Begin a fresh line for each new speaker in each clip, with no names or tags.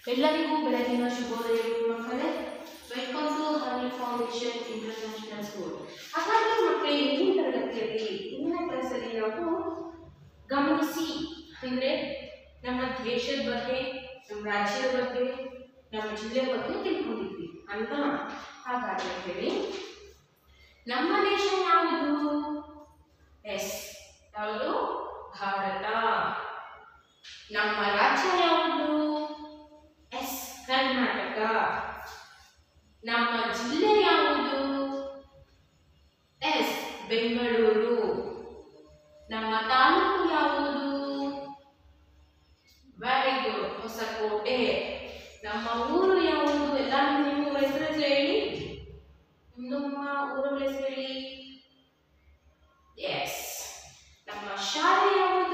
ಎಲ್ಲರಿಗೂ ಬೆಳಗಿನ ಶುಭೋದಯಗಳು ಮಕ್ಕಳೇ welcome to Harley foundation international school ಹಾಗಾದ್ರೆ ಮಕ್ಕಳೇ ಇಂದಿನ ತರಗತಿಯಲ್ಲಿ ಇಂದಿನ ಕ್ಲಾಸಲ್ಲಿ ನಾವು ಗಮನಿಸಿ ಅಂದರೆ ನಮ್ಮ ದೇಶದ ಬಗ್ಗೆ ನಮ್ಮ ರಾಜ್ಯದ ಬಗ್ಗೆ ನಮ್ಮ ಜಿಲ್ಲೆ ಬಗ್ಗೆ ತಿಳ್ಕೊಂಡಿದ್ವಿ ಅಲ್ವಾ ಹಾಗಾದ್ರೆ ಹೇಳಿ ನಮ್ಮ ದೇಶ ಯಾವುದು ಎಸ್ ಯಾವುದು ಭಾರತ ನಮ್ಮ ರಾಜ್ಯ ಯಾವುದು ಎಸ್ ಕರ್ನಾಟಕ ನಮ್ಮ ಜಿಲ್ಲೆ ಯಾವುದು ಎಸ್ ಬೆಂಗಳೂರು ನಮ್ಮ ತಾಲೂಕು ಯಾವುದು ವೆರಿ ಗುಡ್ ಹೊಸಕೋಟೆ ನಮ್ಮ ಊರು ಯಾವುದು ಎಲ್ಲ ನಿಮ್ಮ ಊರ ಹೆಸರು ಹೇಳಿ ನಿಮ್ಮ ಊರ ಹೆಸರು ಹೇಳಿ ಎಸ್ ನಮ್ಮ ಶಾಲೆ ಯಾವುದು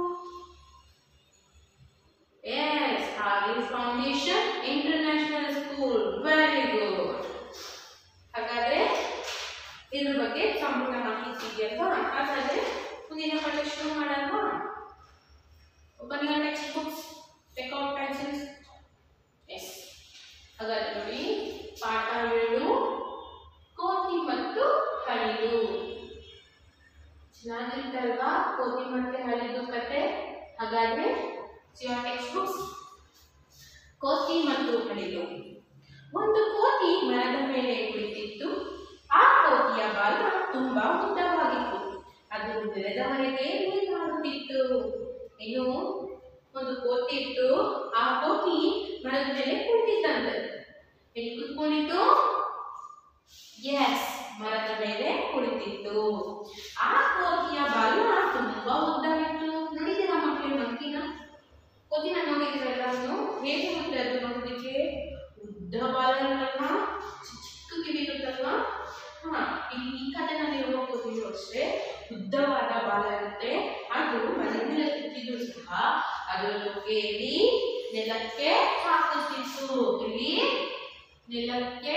yes Harley foundation international school very good ಹಾಗಾದ್ರೆ ಇದ್ರ ಬಗ್ಗೆ ಸಂಪೂರ್ಣ ಮಾಹಿತಿ ಇದೆಯಲ್ವಾ ಹಾಗಾದ್ರೆ ಮುಂದಿನ ಪಾಠ ಶುರು ಮಾಡಲ್ವಾ open your text books take out pencils yes ಹಾಗಾದ್ರೆ ನೋಡಿ ಪಾಠ ಏಳು ಕೋತಿ ಮತ್ತು ಹಳಿದು ಚೆನ್ನಾಗಿರುತ್ತಲ್ವಾ ಕೋತಿ ಮತ್ತೆ ಹಳಿದು ಕತೆ ಹಾಗಾದ್ರೆ ಟೆಕ್ಸ್ಟ್ ಬುಕ್ಸ್ ಕೋತಿ ಮತ್ತು ಹಳಿದು ಒಂದು ಕೋತಿ ಮರದ ಮೇಲೆ ಕುಳಿತಿತ್ತು ಆ ಕೋತಿಯ ಬಾಲ ತುಂಬಾ ಉದ್ದವಾಗಿತ್ತು ಅದು ನೆಲದವರೆಗೆ ನೀರಾಡುತ್ತಿತ್ತು ಇನ್ನು ಒಂದು ಕೋತಿ ಇತ್ತು ಆ ಕೋತಿ ಮರದ ಮೇಲೆ ಕುಳಿತಿತ್ತಂತೆ ಎಲ್ಲಿ ಕುತ್ಕೊಂಡಿತ್ತು ಎಸ್ ಮರದ ಮೇಲೆ ಕುಳಿತಿತ್ತು ಆ ಕೋತಿಯ ಬಾಲ ತುಂಬಾ ಉದ್ದವಿತ್ತು ನೋಡಿದ್ದೀರಾ ಮಕ್ಕಳು ಮಂಕಿನ ಕೋತಿನ ನೋಡಿದ್ದೀರಲ್ಲ ನೀವು ಹೇಗೆ ಮತ್ತೆ ಅದು ನೋಡೋದಕ್ಕೆ ಉದ್ದ ಬಾಲ ಇರಲ್ಲ ಚಿಕ್ಕ ಚಿಕ್ಕ ಕಿವಿ ಇರುತ್ತಲ್ವಾ ಹಾ ಇಲ್ಲಿ ಈ ಕಥೆನಲ್ಲಿ ಇರುವ ಕೋತಿಯು ಅಷ್ಟೇ ಉದ್ದವಾದ ಬಾಲ ಇರುತ್ತೆ ಅದು ಮನೆಯಲ್ಲಿ ಕುತ್ತಿದ್ದು ಸಹ ಅದನ್ನು ಕೇಳಿ ನೆಲಕ್ಕೆ ಹಾಕುತ್ತಿತ್ತು ಇಲ್ಲಿ ನೆಲಕ್ಕೆ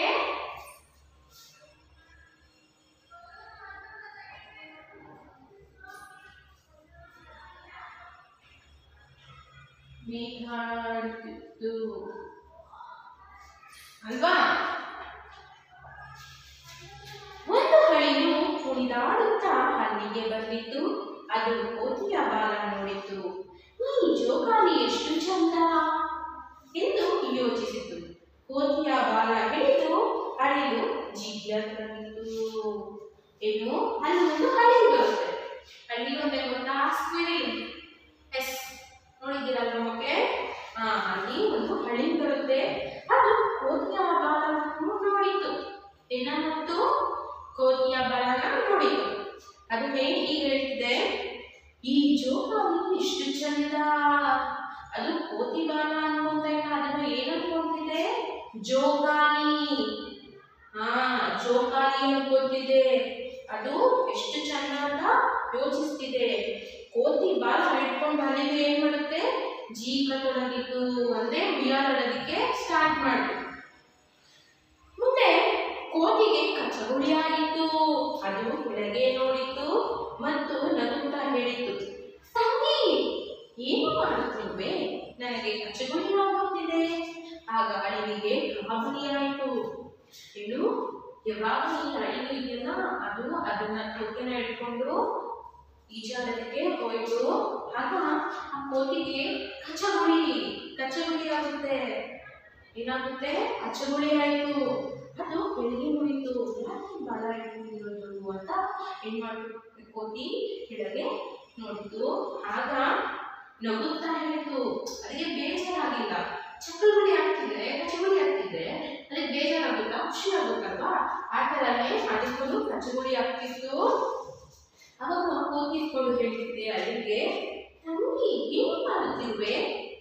ಬೀಗಾಡುತ್ತಿತ್ತು ಅಲ್ವಾ ಒಂದು ಹಳಿಯು ಕುಣಿದಾಡುತ್ತಾ ಅಲ್ಲಿಗೆ ಬಂದಿತ್ತು ಅದು ಕೋತಿಯ ಬಾಲ ನೋಡಿತು ಈ ಜೋಕಾಲಿ ಎಷ್ಟು ಚಂದ ಎಂದು ಯೋಚಿಸಿತು ಕೋತಿಯ ಬಾಲ ಹಿಡಿದು ಅಳಿಲು ಜಿಗ್ಯ ತಂದಿತು ಏನು ಅಲ್ಲಿ ಒಂದು ಹಳಿ ಬರುತ್ತೆ ಹಳಿ ಒಂದೇ ಗೊತ್ತಾ ಸ್ಕ್ವಿರಿಲ್ ಎಸ್ ನೋಡಿದ್ದೀರಲ್ವ ಮಕ್ಕಳೇ ಹಾ ಅಲ್ಲಿ ಒಂದು ಹಳಿ ಬರುತ್ತೆ ಅದು ಕೋತಿಯ ಬಾಲವನ್ನು ನೋಡಿತು ಏನ ನೋಡಿತು ಕೋತಿಯ ಬಾಲನ ನೋಡಿತು ಅದು ಹೇಗೆ ಹೀಗೆ ಹೇಳ್ತಿದೆ ಈ ಜೋಕಾಲಿ ಎಷ್ಟು ಚಂದ ಅದು ಕೋತಿ ಬಾಲ ಅನ್ಕೊಂತ ಇಲ್ಲ ಅದನ್ನು ಏನು ಅನ್ಕೊಂತಿದೆ ಜೋಕಾಲಿ ಹಾ ಜೋಕಾಲಿ ಅನ್ಕೊಂತಿದೆ ಅದು ಎಷ್ಟು ಚಂದ ಅಂತ ಯೋಚಿಸ್ತಿದೆ ಕೋತಿ ಬಾಲ ಹಿಡ್ಕೊಂಡು ಅಲ್ಲಿಗೆ ಏನ್ ಮಾಡುತ್ತೆ ಜೀಕತೊಡಗಿತು ಅಂದ್ರೆ ಉಯ್ಯಾಲೋದಕ್ಕೆ ಸ್ಟಾರ್ಟ್ ಮಾಡಿತು ಮುಂದೆ ಕೋತಿಗೆ ಕಚಗುಳಿ ಆಯಿತು ಅದು ಕೆಳಗೆ ನೋಡಿತು ಮತ್ತು ನಗುತ್ತಾ ಹೇಳಿತು ತಂಗಿ ಏನು ಮಾಡುತ್ತಿರುವೆ ನನಗೆ ಕಚಗುಳಿ ಆಗುತ್ತಿದೆ ಆಗ ಅಳಿವಿಗೆ ಗಾಬರಿಯಾಯಿತು ಇನ್ನು ಯಾವಾಗ ಈ ಅಳಿಲು ಇದೆಯಲ್ಲ ಅದು ಅದನ್ನ ತೊಟ್ಟಿನ ಇಟ್ಕೊಂಡು ಈಜಾಡೋದಕ್ಕೆ ಹೋಯ್ತು ಆಗ ಆ ಕೋತಿಗೆ ಕಚ್ಚಗುಳಿ ಕಚ್ಚಗುಳಿ ಆಗುತ್ತೆ ಏನಾಗುತ್ತೆ ಕಚ್ಚಗುಳಿ ಆಯಿತು ಅದು ಕೆಳಗೆ ನೋಡಿತು ಯಾಕೆ ಬಾಲ ಇಟ್ಕೊಂಡಿರೋದು ಅಂತ ಏನ್ ಮಾಡ್ತು ಕೋತಿ ಕೆಳಗೆ ನೋಡಿತು ಆಗ ನಗುತ್ತಾ ಹೇಳಿತು ಅದಕ್ಕೆ ಬೇಜಾರಾಗಿಲ್ಲ ಚಕ್ರಗುಳಿ ಆಗ್ತಿದ್ರೆ ಕಚ್ಚಗುಳಿ ಆಗ್ತಿದ್ರೆ ಅದಕ್ಕೆ ಬೇಜಾರಾಗುತ್ತಾ ಖುಷಿ ಆಗುತ್ತಲ್ವಾ ಆ ಥರನೇ ಅದಕ್ಕೂ ಕಚ್ಚಗುಳಿ ಆಗ್ತಿತ್ತು ಅವಾಗ ಕೂತಿಕೊಂಡು ಹೇಳ್ತಿದ್ದೆ ಅಳಿಗೆ ತಂಗಿ ಏನು ಮಾಡುತ್ತಿರುವೆ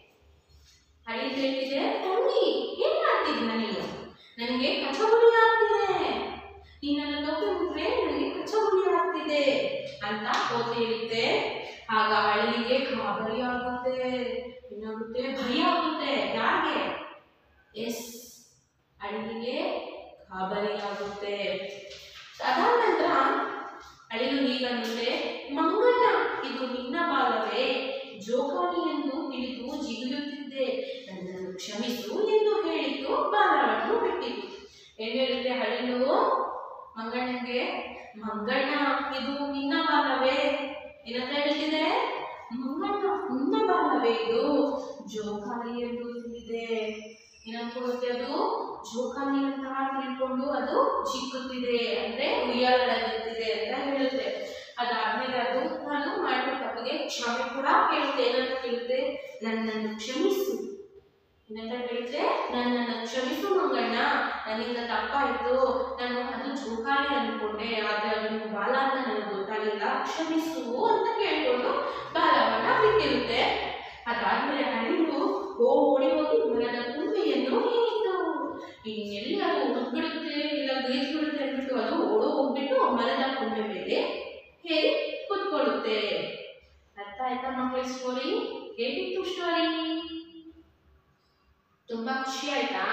ಅಳಿ ಹೇಳ್ತಿದೆ ತಂಗಿ ಏನ್ ಮಾಡ್ತಿದ್ನ ನೀನು ನನಗೆ ಕಚಗುಳಿ ಆಗ್ತಿದೆ ನೀನು ನನ್ನ ತೊಪ್ಪೆ ಮುಟ್ರೆ ನನಗೆ ಕಚಗುಳಿ ಆಗ್ತಿದೆ ಅಂತ ಕೋತಿ ಹೇಳುತ್ತೆ ಆಗ ಅಳಿಗೆ ಗಾಬರಿ ಆಗುತ್ತೆ ಏನಾಗುತ್ತೆ ಭಯ ಆಗುತ್ತೆ ಯಾರಿಗೆ ಎಸ್ ಅಳಿಗೆ ಗಾಬರಿ ಆಗುತ್ತೆ ಅದಾದ ನಂತರ ಅಳಿಲು ಹೀಗಂದ್ರೆ ಮಂಗಣ್ಣ ಇದು ನಿನ್ನ ಬಾಲವೇ ಜೋಕಾಲಿ ಎಂದು ತಿಳಿದು ಜಿಗಿಯುತ್ತಿದ್ದೆ ನನ್ನನ್ನು ಕ್ಷಮಿಸು ಎಂದು ಹೇಳಿತು ಬಾಲವನ್ನು ಬಿಟ್ಟಿತು ಏನು ಹೇಳುತ್ತೆ ಹಳಿಲು ಮಂಗಣ್ಣಂಗೆ ಮಂಗಣ್ಣ ಇದು ನಿನ್ನ ಬಾಲವೇ ಏನಂತ ಹೇಳ್ತಿದೆ ಮಂಗಣ್ಣ ನಿನ್ನ ಬಾಲವೇ ಇದು ಜೋಕಾಲಿ ಎಂದು ತಿಳಿದೆ ಏನನ್ಕೊಳ್ಳುತ್ತೆ ಅದು ಜೋಕಾಲಿ ಅಂತ ತಿಳ್ಕೊಂಡು ಅದು ಚಿಕ್ಕುತ್ತಿದೆ ಅಂದ್ರೆ ಉಯ್ಯಾಲಡಗುತ್ತಿದೆ ಅಂತ ಹೇಳುತ್ತೆ ಅದಾದ್ಮೇಲೆ ಅದು ನಾನು ಮಾಡಿದ ತಪ್ಪಿಗೆ ಕ್ಷಮೆ ಕೂಡ ಕೇಳುತ್ತೆ ಏನಂತ ಕೇಳುತ್ತೆ ನನ್ನನ್ನು ಕ್ಷಮಿಸು ಏನಂತ ಕೇಳುತ್ತೆ ನನ್ನನ್ನು ಕ್ಷಮಿಸು ಮಂಗಣ್ಣ ನನ್ನಿಂದ ತಪ್ಪಾಯಿತು ನಾನು ಅದು ಜೋಕಾಲಿ ಅನ್ಕೊಂಡೆ ಆದ್ರೆ ಅದನ್ನು ಬಾಲ ಅಂತ ನನಗೆ ಗೊತ್ತಾಗಲಿಲ್ಲ ಕ್ಷಮಿಸು ಅಂತ ಕೇಳ್ಕೊಂಡು ಬಾಲವನ್ನ ಬಿಟ್ಟಿರುತ್ತೆ ಅದಾದ್ಮೇಲೆ ಹಳಿಲು ಓಡಿ ಹೋಗಿ ಮರದ ಕುಂಬೆಯನ್ನು ಹೇಗಿತ್ತು ಇನ್ನೆಲ್ಲಿ ಅದು ಉದ್ಬಿಡುತ್ತೆ ಇಲ್ಲ ಗೀಸ್ಬಿಡುತ್ತೆ ಅಂದ್ಬಿಟ್ಟು ಅದು ಓಡೋ ಹೋಗ್ಬಿಟ್ಟು ಮರದ ಕುಂಬೆ ಮೇಲೆ ಹೇಳಿ ಕೂತ್ಕೊಳ್ಳುತ್ತೆ ಅರ್ಥ ಆಯ್ತಾ ಮಕ್ಕಳ ಸ್ಟೋರಿ ಹೇಗಿತ್ತು ಸ್ಟೋರಿ ತುಂಬಾ ಖುಷಿ ಆಯ್ತಾ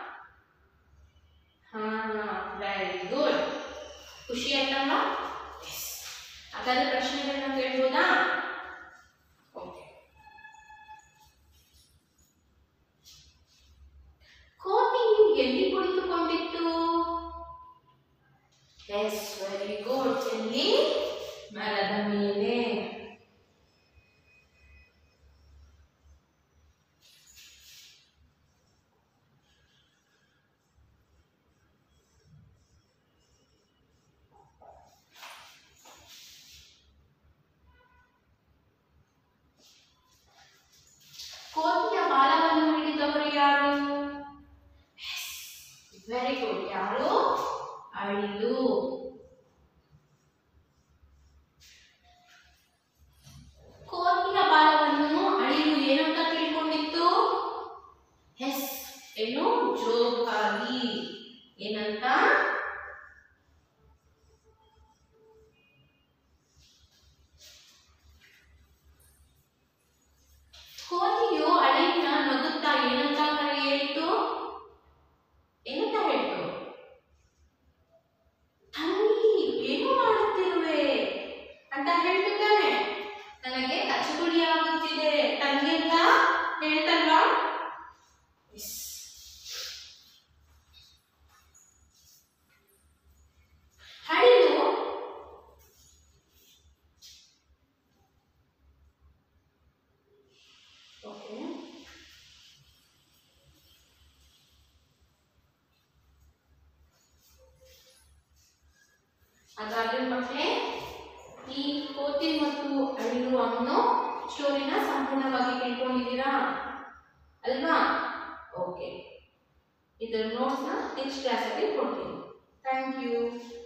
ಹಾ ವೆರಿ ಗುಡ್ ಖುಷಿ ಆಯ್ತಲ್ವಾ ಹಾಗಾದ್ರೆ ಪ್ರಶ್ನೆಗಳನ್ನ ಕೇಳ್ಬೋದಾ ಓಕೆ ಕೋತಿಯು ಎಲ್ಲಿ ಕುಳಿತುಕೊಂಡಿತ್ತು ಎಸ್ ವೆರಿ ಗುಡ್ ಎಲ್ಲಿ ಮರದ ಮೇಲೆ ಕೋತಿಯ ಬಾಲವನ್ನು ಹಿಡಿದವರು ಯಾರು ವೆರಿ ಗುಡ್ ಯಾರು ಅಳಿಲು ಕೋತಿಯ ಬಾಲವನ್ನು ಅಳಿಲು ಏನಂತ ತಿಳ್ಕೊಂಡಿತ್ತು ಎಸ್ ಏನು ಜೋಕಾಲಿ ಏನಂತ ಕೋತಿಯು ಅಳಿಲಿನ ನಗುತ್ತಾ ಏನಂತ ಕರೆ ಹೇಳಿತು ಏನಂತ ಹೇಳ್ತು ತಂಗಿ ಏನು ಮಾಡುತ್ತಿರುವೆ ಅಂತ ಹೇಳ್ತಿದ್ದಾನೆ ನನಗೆ ಕಚಗುಳಿ ಆಗುತ್ತಿದೆ ತಂಗಿ ಅಂತ ಹೇಳ್ತಲ್ವಾ Yes. ಹಳಿಲು ಓಕೆ ಹಾಗಾದ್ರೆ ಮಕ್ಕಳೇ ಈ ಕೋತಿ ಮತ್ತು ಅಳಿಲು ಅನ್ನೋ ಸ್ಟೋರಿನ ಸಂಪೂರ್ಣವಾಗಿ ತಿಳ್ಕೊಂಡಿದ್ದೀರಾ ಅಲ್ವಾ ಓಕೆ ಇದರ ನೋಟ್ಸ್ನ ನೆಕ್ಸ್ಟ್ ಕ್ಲಾಸಲ್ಲಿ ಕೊಡ್ತೀನಿ ಥ್ಯಾಂಕ್ ಯು